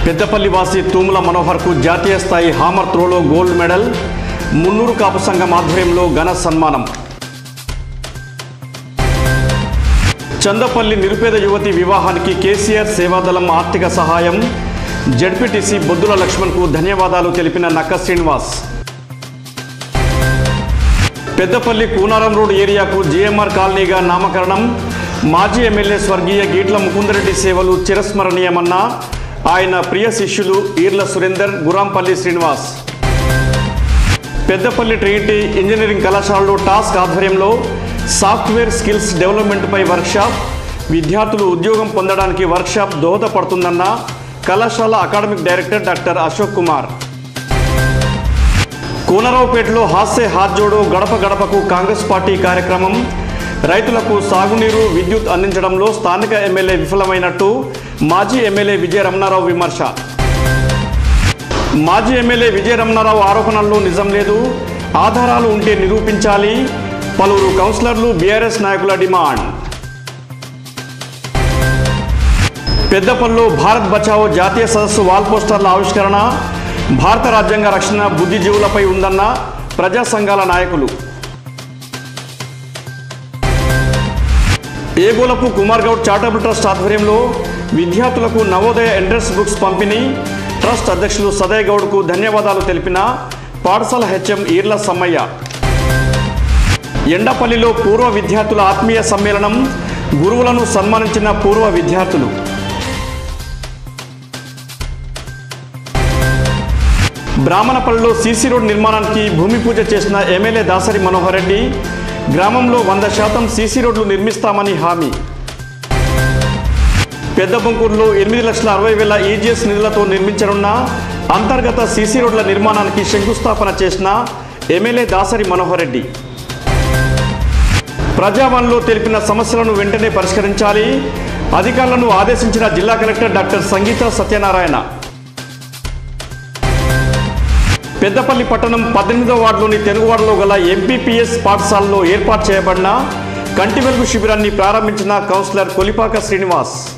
పెద్దపల్లి వాసి తూముల మనోహర్కు జాతీయ స్థాయి హామర్ త్రోలో గోల్డ్ మెడల్ మున్నూరు కాపు సంఘం ఆధ్వర్యంలో ఘన సన్మానం చందపల్లి నిరుపేద యువతి వివాహానికి కేసీఆర్ సేవాదళం ఆర్థిక సహాయం జడ్పీటీసీ బొద్దుల లక్ష్మణ్కు ధన్యవాదాలు తెలిపిన నక్క శ్రీనివాస్ పెద్దపల్లి కూనారం రోడ్ ఏరియాకు జిఎంఆర్ కాలనీగా నామకరణం మాజీ ఎమ్మెల్యే స్వర్గీయ గీట్ల ముకుందరెడ్డి సేవలు చిరస్మరణీయమన్న ఆయన ప్రియ శిష్యులు ఈర్ల సురేందర్ గురాంపల్లి శ్రీనివాస్ పెద్దపల్లి ట్రినిటీ ఇంజనీరింగ్ కళాశాలలో టాస్క్ ఆధ్వర్యంలో సాఫ్ట్వేర్ స్కిల్స్ డెవలప్మెంట్పై వర్క్షాప్ విద్యార్థులు ఉద్యోగం పొందడానికి వర్క్షాప్ దోహదపడుతుందన్న కళాశాల academic director doctor Ashok Kumar కోనరావుపేటలో హాస్య హాత్ జోడో గడప గడపకు కాంగ్రెస్ పార్టీ కార్యక్రమం రైతులకు సాగునీరు విద్యుత్ అందించడంలో స్థానిక ఎమ్మెల్యే విఫలమైనట్టు మాజీ ఎమ్మెల్యే విజయ రమణారావు విమర్శ మాజీ ఎమ్మెల్యే విజయ రమణారావు ఆరోపణల్లో నిజం లేదు ఆధారాలు ఉంటే నిరూపించాలి పలువురు కౌన్సిలర్లు బీఆర్ఎస్ నాయకుల డిమాండ్ పెద్దపల్లిలో భారత్ బచావో జాతీయ సదస్సు వాల్ పోస్టర్ల ఆవిష్కరణ భారత రాజ్యాంగ రక్షణ బుద్ధిజీవులపై ఉందన్న ప్రజా సంఘాల నాయకులు ఏగోలపు కుమార్ గౌడ్ చారిటబుల్ ట్రస్ట్ ఆధ్వర్యంలో విద్యార్థులకు నవోదయ ఎంట్రన్స్ బుక్స్ పంపిణీ ట్రస్ట్ అధ్యక్షులు సదయ్ గౌడ్కు ధన్యవాదాలు తెలిపిన పాఠశాల హెచ్ఎం ఈర్ల సమ్మయ్య ఎండపల్లిలో పూర్వ విద్యార్థుల ఆత్మీయ సమ్మేళనం గురువులను సన్మానించిన పూర్వ విద్యార్థులు బ్రాహ్మణపల్లిలో సీసీ రోడ్ నిర్మాణానికి భూమి పూజ చేసిన ఎమ్మెల్యే దాసరి మనోహర్ రెడ్డి గ్రామంలో వంద శాతం సీసీ రోడ్లు నిర్మిస్తామని హామీ పెద్ద బొంకూరులో ఎనిమిది లక్షల అరవై వేల ఈజీఎస్ నిధులతో నిర్మించనున్న అంతర్గత సీసీ రోడ్ల నిర్మాణానికి శంకుస్థాపన చేసిన ఎమ్మెల్యే దాసరి మనోహర్ రెడ్డి ప్రజావాణిలో తెలిపిన సమస్యలను వెంటనే పరిష్కరించాలి అధికారులను ఆదేశించిన జిల్లా కలెక్టర్ డాక్టర్ సంగీత సత్యనారాయణ పెద్దపల్లి పట్టణం పద్దెనిమిదో వార్డులోని తెనుగువాడలో గల ఎంపీపీఎస్ పాఠశాలలో ఏర్పాటు చేయబడిన కంటి వెలుగు శిబిరాన్ని ప్రారంభించిన కౌన్సిలర్ కొలిపాక శ్రీనివాస్